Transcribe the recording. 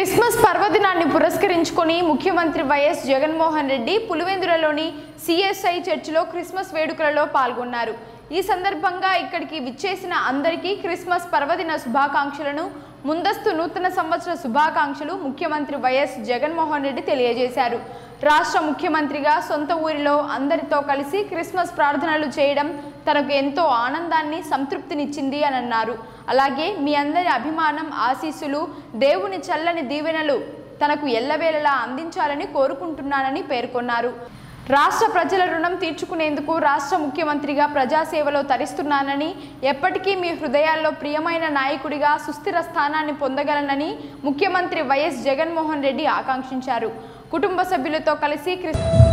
Christmas పర్వదినాన్ని పురస్కరించుకొని ముఖ్యమంత్రి వైఎస్ జగన్మోహన్ రెడ్డి పులివెందులలోని సిఎస్ఐ చర్చిలో క్రిస్మస్ వేడుకలలో పాల్గొన్నారు ఈ సందర్భంగా ఇక్కడికి విచ్చేసిన అందరికీ క్రిస్మస్ పర్వదిన శుభాకాంక్షలను ముందస్తు నూతన సంవత్సర శుభాకాంక్షలు ముఖ్యమంత్రి వైఎస్ జగన్మోహన్ రెడ్డి తెలియజేశారు రాష్ట్ర ముఖ్యమంత్రిగా సొంత ఊరిలో అందరితో కలిసి క్రిస్మస్ ప్రార్థనలు చేయడం తనకు ఎంతో ఆనందాన్ని సంతృప్తినిచ్చింది అని అన్నారు అలాగే మీ అందరి అభిమానం ఆశీస్సులు దేవుని చల్లని దీవెనలు తనకు ఎల్లవేళలా అందించాలని కోరుకుంటున్నానని పేర్కొన్నారు రాష్ట్ర ప్రజల రుణం తీర్చుకునేందుకు రాష్ట్ర ముఖ్యమంత్రిగా ప్రజాసేవలో తరిస్తున్నానని ఎప్పటికీ మీ హృదయాల్లో ప్రియమైన నాయకుడిగా సుస్థిర స్థానాన్ని పొందగలనని ముఖ్యమంత్రి వైఎస్ జగన్మోహన్ రెడ్డి ఆకాంక్షించారు కుటుంబ సభ్యులతో కలిసి క్రిస్